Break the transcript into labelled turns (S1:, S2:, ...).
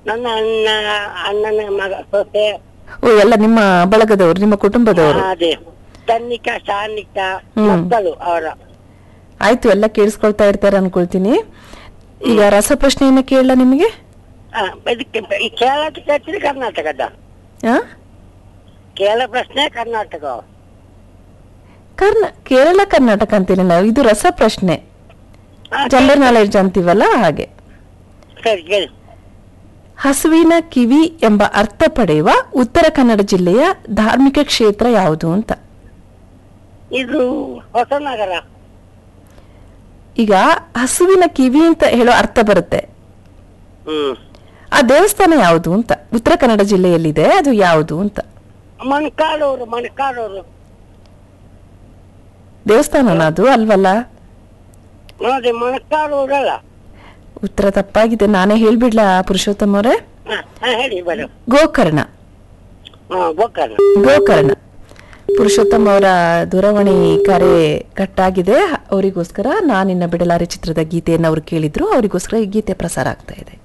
S1: ನನ್ನ ಅಣ್ಣ ಅಣ್ಣನ ಮಗ ಸೊಸೆ
S2: ಓ ಎಲ್ಲ ನಿಮ್ಮ ಬಳಗದವರು ನಿಮ್ಮ ಕುಟುಂಬದವರು
S1: ಅದೇ ತನ್ನಿಕ ಸಾನಿಕ
S2: ಹ್ಮ್.
S1: ಮಕ್ಕಳು ಅವರ
S2: ಆಯ್ತು ಎಲ್ಲ ಕೇಳಿಸ್ಕೊಳ್ತಾ ಇರ್ತಾರೆ ಅನ್ಕೊಳ್ತೀನಿ ಈಗ ರಸಪ್ರಶ್ನೆಯನ್ನ ಕೇಳಲ್ಲ ನಿಮಗೆ
S1: ಆ, ಇದಕ್ಕೆ ಈ ಕೇರಳ ಕೇಳ್ತೀರಿ ಕರ್ನಾಟಕದ
S2: ಆ?
S1: ಕೇರಳ ಪ್ರಶ್ನೆ ಕರ್ನಾಟಕ
S2: ಕರ್ನ ಕೇರಳ ಕರ್ನಾಟಕ ಅಂತೀನಿ ನಾವು ಇದು ರಸಪ್ರಶ್ನೆ
S1: ಆ,
S2: ಜನರಲ್ ನಾಲೆಡ್ಜ್ ಅಂತೀವಲ್ಲ ಹಾಗೆ
S1: ಸರಿ ಕೇಳಿ
S2: ಹಸುವಿನ ಕಿವಿ ಎಂಬ ಅರ್ಥ ಪಡೆಯುವ ಉತ್ತರ ಕನ್ನಡ ಜಿಲ್ಲೆಯ ಧಾರ್ಮಿಕ ಕ್ಷೇತ್ರ ಯಾವುದು ಅಂತ
S1: ಇದು ಹೊಸನಗರ
S2: ಈಗ ಹಸುವಿನ ಕಿವಿ ಅಂತ ಹೇಳೋ ಅರ್ಥ ಬರುತ್ತೆ
S1: ಹ್ಮ್
S2: ಆ ದೇವಸ್ಥಾನ ಯಾವುದು ಅಂತ ಉತ್ತರ ಕನ್ನಡ ಜಿಲ್ಲೆಯಲ್ಲಿದೆ ಅದು ಯಾವುದು ಅಂತ
S1: ಮಣ್ಕಾಡೂರು ಮಣ್ಕಾಡೂರು
S2: ದೇವಸ್ಥಾನನ ಅದು ಅಲ್ವಲ್ಲ
S1: ನೋಡಿ ಮಣ್ಕಾಡೂರಲ್ಲ
S2: ಉತ್ತರ ತಪ್ಪಾಗಿದೆ ನಾನೇ ಹೇಳ್ಬಿಡ್ಲಾ ಪುರುಷೋತ್ತಮ ಅವರೇ
S1: ಹಾ ಹಾ, ಹೇಳಿ ಮೇಡಮ್
S2: ಗೋಕರ್ಣ
S1: ಹಾ ಗೋಕರ್ಣ
S2: ಗೋಕರ್ಣ ಪುರುಷೋತ್ತಮ ಅವರ ದೂರವಾಣಿ ಕರೆ ಕಟ್ಟಾಗಿದೆ ಅವರಿಗೋಸ್ಕರ ನಾನಿನ್ನ ಬಿಡಲಾರೆ ಚಿತ್ರದ ಗೀತೆಯನ್ನು ಅವರು ಕೇಳಿದ್ರು ಅವರಿಗೋಸ್ಕರ ಈ ಗೀತೆ ಪ್ರಸಾರ ಆಗ್ತಾ ಇದೆ